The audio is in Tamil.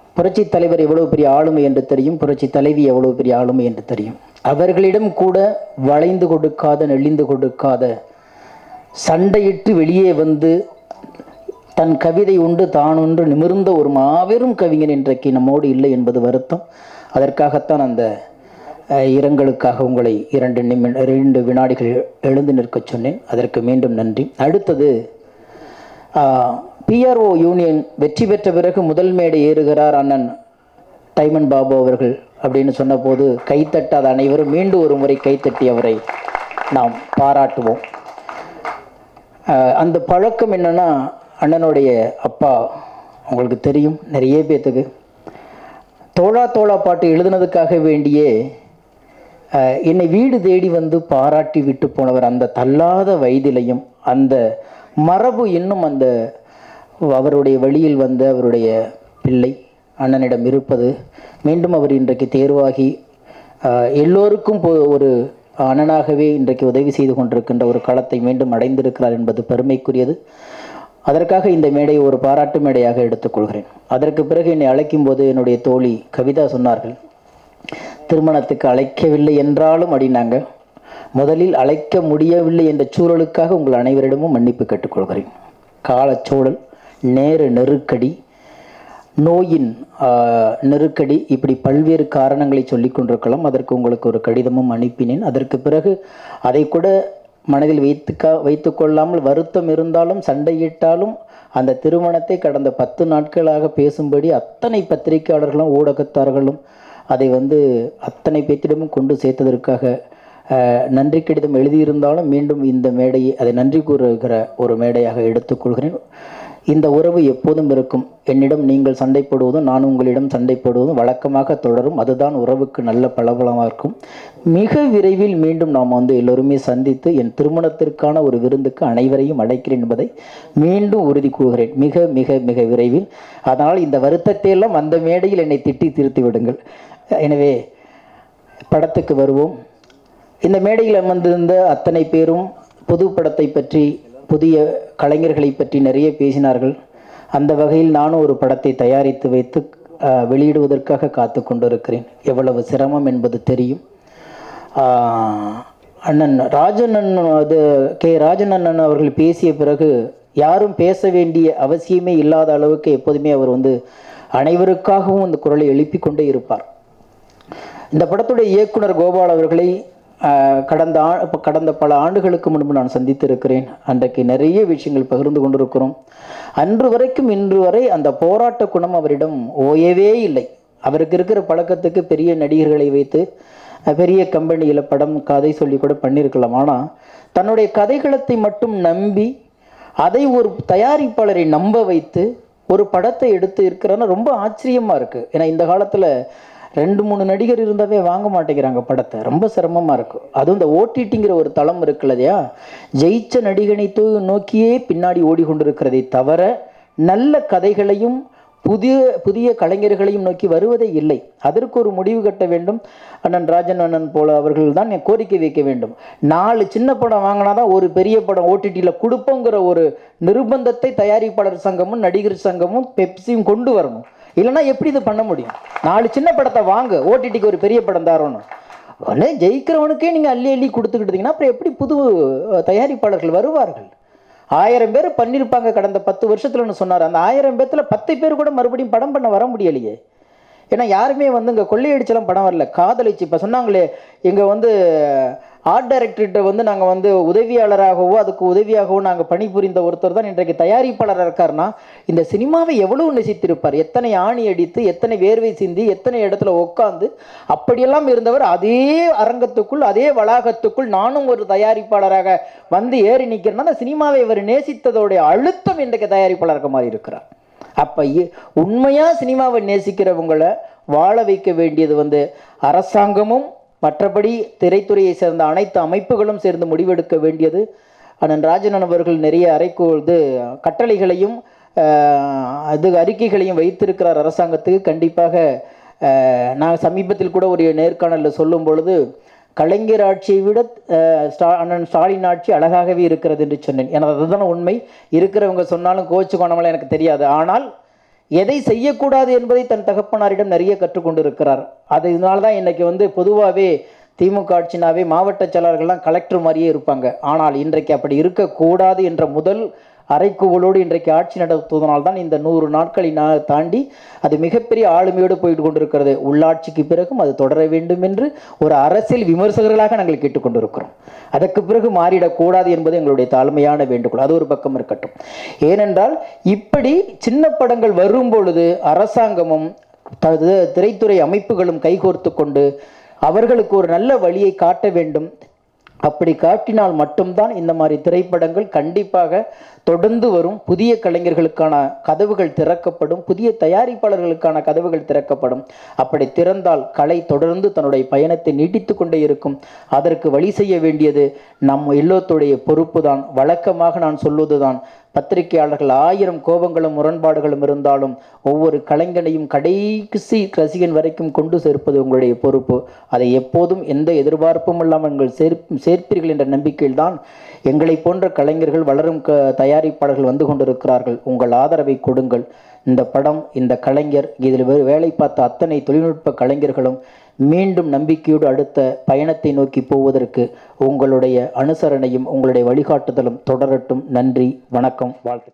புரட்சி தலைவர் எவ்வளவு பெரிய ஆளுமை என்று தெரியும் புரட்சி தலைவி எவ்வளவு பெரிய ஆளுமை என்று தெரியும் அவர்களிடம் கூட வளைந்து கொடுக்காத நெளிந்து கொடுக்காத சண்டையிட்டு வெளியே வந்து தன் கவிதை உண்டு தான் ஒன்று நிமிர்ந்த ஒரு மாபெரும் கவிஞன் இன்றைக்கு நம்மோடு இல்லை என்பது வருத்தம் அதற்காகத்தான் அந்த அஹ், இரங்கலுக்காக உங்களை இரண்டு நிமி இரண்டு வினாடிகள் எழுந்து நிற்கச் சொன்னேன் அதற்கு மீண்டும் நன்றி அடுத்தது பிஆர்ஓ யூனியன் வெற்றி பெற்ற பிறகு முதல் மேடை ஏறுகிறார் அண்ணன் டைமன் பாபு அவர்கள் அப்படின்னு சொன்னபோது கைத்தட்டாத அனைவரும் மீண்டும் ஒரு முறை கைத்தட்டி அவரை நாம் பாராட்டுவோம் ஆஹ் அந்த பழக்கம் என்னன்னா அண்ணனுடைய அப்பா உங்களுக்கு தெரியும் நிறைய பேத்துக்கு தோழா தோழா பாட்டு எழுதுனதுக்காக வேண்டியே ஆஹ் என்னை வீடு தேடி வந்து பாராட்டி விட்டு போனவர் அந்த தள்ளாத வயதிலையும் அந்த மரபு இன்னும் அந்த அவருடைய வழியில் வந்த அவருடைய பிள்ளை அண்ணனிடம் இருப்பது மீண்டும் அவர் இன்றைக்கு தேர்வாகி ஆஹ் எல்லோருக்கும் பொ- ஒரு அண்ணனாகவே இன்றைக்கு உதவி செய்து கொண்டிருக்கின்ற ஒரு களத்தை மீண்டும் அடைந்திருக்கிறார் என்பது பெருமைக்குரியது அதற்காக இந்த மேடையை ஒரு பாராட்டு மேடையாக எடுத்துக்கொள்கிறேன் அதற்கு பிறகு என்னை அழைக்கும் போது என்னுடைய தோழி கவிதா சொன்னார்கள் திருமணத்துக்கு அழைக்கவில்லை என்றாலும் அப்படின்னாங்க முதலில் அழைக்க முடியவில்லை என்ற சூழலுக்காக உங்கள் அனைவரிடமும் மன்னிப்பு கேட்டுக்கொள்கிறேன் காலச்சூழல் நேர நெருக்கடி நோயின் ஆஹ், நெருக்கடி இப்படி பல்வேறு காரணங்களை சொல்லிக் கொண்டிருக்கலாம் அதற்கு உங்களுக்கு ஒரு கடிதமும் அனுப்பினேன் அதற்கு பிறகு அதை கூட மனதில் வைத்துக்கா வைத்துக்கொள்ளாமல் வருத்தம் இருந்தாலும் சண்டையிட்டாலும் அந்த திருமணத்தை கடந்த பத்து நாட்களாக பேசும்படி அத்தனை பத்திரிகையாளர்களும் ஊடகத்தார்களும் அதை வந்து அத்தனை பேத்திடமும் கொண்டு சேர்த்ததற்காக ஆஹ், நன்றி கடிதம் எழுதியிருந்தாலும் மீண்டும் இந்த மேடையை அதை நன்றி கூறுகிற ஒரு மேடையாக எடுத்துக்கொள்கிறேன் இந்த உறவு எப்போதும் இருக்கும் என்னிடம் நீங்கள் சண்டை போடுவதும் நான் உங்களிடம் சண்டை போடுவதும் வழக்கமாக தொடரும் அதுதான் உறவுக்கு நல்ல பலபலமாக இருக்கும் மிக விரைவில் மீண்டும் நாம் வந்து எல்லோருமே சந்தித்து என் திருமணத்திற்கான ஒரு விருந்துக்கு அனைவரையும் அழைக்கிறேன் என்பதை மீண்டும் உறுதி கூறுகிறேன் மிக மிக மிக விரைவில் அதனால் இந்த வருத்தத்தை எல்லாம் அந்த மேடையில் என்னை திட்டி திருத்தி விடுங்கள் எனவே படத்துக்கு வருவோம் இந்த மேடையில் அமர்ந்திருந்த அத்தனை பேரும் புது படத்தை பற்றி புதிய கலைஞர்களை பற்றி நிறைய பேசினார்கள் அந்த வகையில் நானும் ஒரு படத்தை தயாரித்து வைத்து அஹ், வெளியிடுவதற்காக காத்து கொண்டிருக்கிறேன் எவ்வளவு சிரமம் என்பது தெரியும் ஆஹ், அண்ணன் ராஜன் அண்ணன் அது கே ராஜன் அண்ணன் அவர்கள் பேசிய பிறகு யாரும் பேச வேண்டிய அவசியமே இல்லாத அளவுக்கு எப்போதுமே அவர் வந்து அனைவருக்காகவும் இந்த குரலை எழுப்பிக் கொண்டே இருப்பார் இந்த படத்துடைய இயக்குனர் கோபால் அவர்களை ஆஹ், கடந்த ஆ இப்ப கடந்த பல ஆண்டுகளுக்கு முன்பு நான் சந்தித்திருக்கிறேன் அன்றைக்கு நிறைய விஷயங்கள் பகிர்ந்து கொண்டிருக்கிறோம் அன்று வரைக்கும் இன்று வரை அந்த போராட்ட குணம் அவரிடம் ஓயவே இல்லை அவருக்கு இருக்கிற பழக்கத்துக்கு பெரிய நடிகர்களை வைத்து அஹ், பெரிய கம்பெனியில் படம் கதை சொல்லி கூட பண்ணியிருக்கலாம் ஆனால் தன்னுடைய கதைகளத்தை மட்டும் நம்பி அதை ஒரு தயாரிப்பாளரை நம்ப வைத்து ஒரு படத்தை எடுத்து இருக்கிறன்னா ரொம்ப ஆச்சரியமா இருக்கு ஏன்னா இந்த காலத்துல ரெண்டு மூணு நடிகர் இருந்தாவே வாங்க மாட்டேங்கிறாங்க படத்தை ரொம்ப சிரமமா இருக்கும் அதுவும் இந்த ஓடிடிங்கிற ஒரு தளம் இருக்கு இல்லையா ஜெயிச்ச நடிகனை தூ நோக்கியே பின்னாடி ஓடிக்கொண்டிருக்கிறதை தவிர நல்ல கதைகளையும் புதிய புதிய கலைஞர்களையும் நோக்கி வருவதே இல்லை அதற்கு ஒரு முடிவு கட்ட வேண்டும் அண்ணன் ராஜன் அண்ணன் போல அவர்கள் தான் கோரிக்கை வைக்க வேண்டும் நாலு சின்ன படம் வாங்கினாதான் ஒரு பெரிய படம் ஓடிடியில் கொடுப்போங்கிற ஒரு நிர்பந்தத்தை தயாரிப்பாளர் சங்கமும் நடிகர் சங்கமும் பெப்சியும் கொண்டு வரணும் இல்லைன்னா எப்படி இது பண்ண முடியும் நாலு சின்ன படத்தை வாங்க ஓடிடிக்கு ஒரு பெரிய படம் தரணும் உடனே ஜெயிக்கிறவனுக்கே நீங்கள் அள்ளி அள்ளி கொடுத்துக்கிட்டீங்கன்னா அப்புறம் எப்படி புது அஹ், தயாரிப்பாளர்கள் வருவார்கள் ஆயிரம் பேர் பண்ணியிருப்பாங்க கடந்த பத்து வருஷத்துலன்னு சொன்னார் அந்த ஆயிரம் பேர்த்துல பத்து பேர் கூட மறுபடியும் படம் பண்ண வர முடியலையே ஏன்னா யாருமே வந்து இங்கே கொள்ளையடிச்செல்லாம் படம் வரல காதலிச்சு இப்போ சொன்னாங்களே இங்கே வந்து ஆர்ட் டைரக்டர்கிட்ட வந்து நாங்கள் வந்து உதவியாளராகவோ அதுக்கு உதவியாகவோ நாங்கள் பணிபுரிந்த ஒருத்தர் தான் இன்றைக்கு தயாரிப்பாளராக இருக்காருன்னா இந்த சினிமாவை எவ்வளவு நேசித்திருப்பார் எத்தனை ஆணி அடித்து எத்தனை வேர்வை சிந்தி எத்தனை இடத்துல உட்காந்து அப்படியெல்லாம் இருந்தவர் அதே அரங்கத்துக்குள் அதே வளாகத்துக்குள் நானும் ஒரு தயாரிப்பாளராக வந்து ஏறி நிற்கிறேன்னா அந்த சினிமாவை இவர் நேசித்ததோடைய அழுத்தம் இன்றைக்கு தயாரிப்பாளராக மாறி இருக்கிறார் அப்ப இ- உண்மையா சினிமாவை நேசிக்கிறவங்களை வாழ வைக்க வேண்டியது வந்து அரசாங்கமும் மற்றபடி திரைத்துறையை சேர்ந்த அனைத்து அமைப்புகளும் சேர்ந்து முடிவெடுக்க வேண்டியது அண்ணன் ராஜனன் அவர்கள் நிறைய அறைகூ இது கட்டளைகளையும் ஆஹ், அது அறிக்கைகளையும் வைத்திருக்கிறார் அரசாங்கத்துக்கு கண்டிப்பாக ஆஹ், நான் சமீபத்தில் கூட ஒரு நேர்காணலில் சொல்லும் பொழுது கலைஞர் ஆட்சியை விட ஆஹ், ஸ்டா அண்ணன் ஸ்டாலின் ஆட்சி அழகாகவே இருக்கிறது என்று சொன்னேன் ஏன்னா அதுதான் உண்மை இருக்கிறவங்க சொன்னாலும் கோச்சு கோணமெல்லாம் எனக்கு தெரியாது ஆனால் எதை செய்யக்கூடாது என்பதை தன் தகப்பனாரிடம் நிறைய கற்றுக்கொண்டிருக்கிறார் அதனால தான் இன்னைக்கு வந்து பொதுவாகவே திமுக ஆட்சினாவே மாவட்ட செயலாளர்கள்லாம் கலெக்டர் மாதிரியே இருப்பாங்க ஆனால் இன்றைக்கு அப்படி இருக்கக்கூடாது என்ற முதல் அறைக்கூவலோடு இன்றைக்கு ஆட்சி நடத்துவதனால் தான் இந்த நூறு நாட்களை நா- தாண்டி அது மிகப்பெரிய ஆளுமையோடு போயிட்டு கொண்டிருக்கிறது உள்ளாட்சிக்கு பிறகும் அது தொடர வேண்டும் என்று ஒரு அரசியல் விமர்சகர்களாக நாங்கள் கேட்டுக்கொண்டிருக்கிறோம் அதற்கு பிறகு மாறிடக்கூடாது என்பது எங்களுடைய தாழ்மையான வேண்டுகோள் அது ஒரு பக்கம் இருக்கட்டும் ஏனென்றால் இப்படி சின்ன படங்கள் வரும் பொழுது அரசாங்கமும் தது திரைத்துறை அமைப்புகளும் கைகோர்த்து கொண்டு அவர்களுக்கு ஒரு நல்ல வழியை காட்ட வேண்டும் அப்படி காட்டினால் மட்டும்தான் இந்த மாதிரி திரைப்படங்கள் கண்டிப்பாக தொடர்ந்து வரும் புதிய கலைஞர்களுக்கான கதவுகள் திறக்கப்படும் புதிய தயாரிப்பாளர்களுக்கான கதவுகள் திறக்கப்படும் அப்படி திறந்தால் கலை தொடர்ந்து தன்னுடைய பயணத்தை நீட்டித்து கொண்டே இருக்கும் அதற்கு வழி செய்ய வேண்டியது நம் எல்லோத்துடைய பொறுப்பு தான் வழக்கமாக நான் சொல்வதுதான் பத்திரிகையாளர்கள் ஆயிரம் கோபங்களும் முரண்பாடுகளும் இருந்தாலும் ஒவ்வொரு கலைஞனையும் கடைசி ரசிகன் வரைக்கும் கொண்டு சேர்ப்பது உங்களுடைய பொறுப்பு அதை எப்போதும் எந்த எதிர்பார்ப்பும் இல்லாமல் நீங்கள் சேர் சேர்ப்பீர்கள் என்ற நம்பிக்கையில்தான் எங்களை போன்ற கலைஞர்கள் வளரும் க தயாரிப்பாளர்கள் வந்து கொண்டிருக்கிறார்கள் உங்கள் ஆதரவை கொடுங்கள் இந்த படம் இந்த கலைஞர் இதில் வே- வேலை பார்த்த அத்தனை தொழில்நுட்ப கலைஞர்களும் மீண்டும் நம்பிக்கையோடு அடுத்த பயணத்தை நோக்கி போவதற்கு உங்களுடைய அனுசரணையும் உங்களுடைய வழிகாட்டுதலும் தொடரட்டும் நன்றி வணக்கம் வாழ்த்து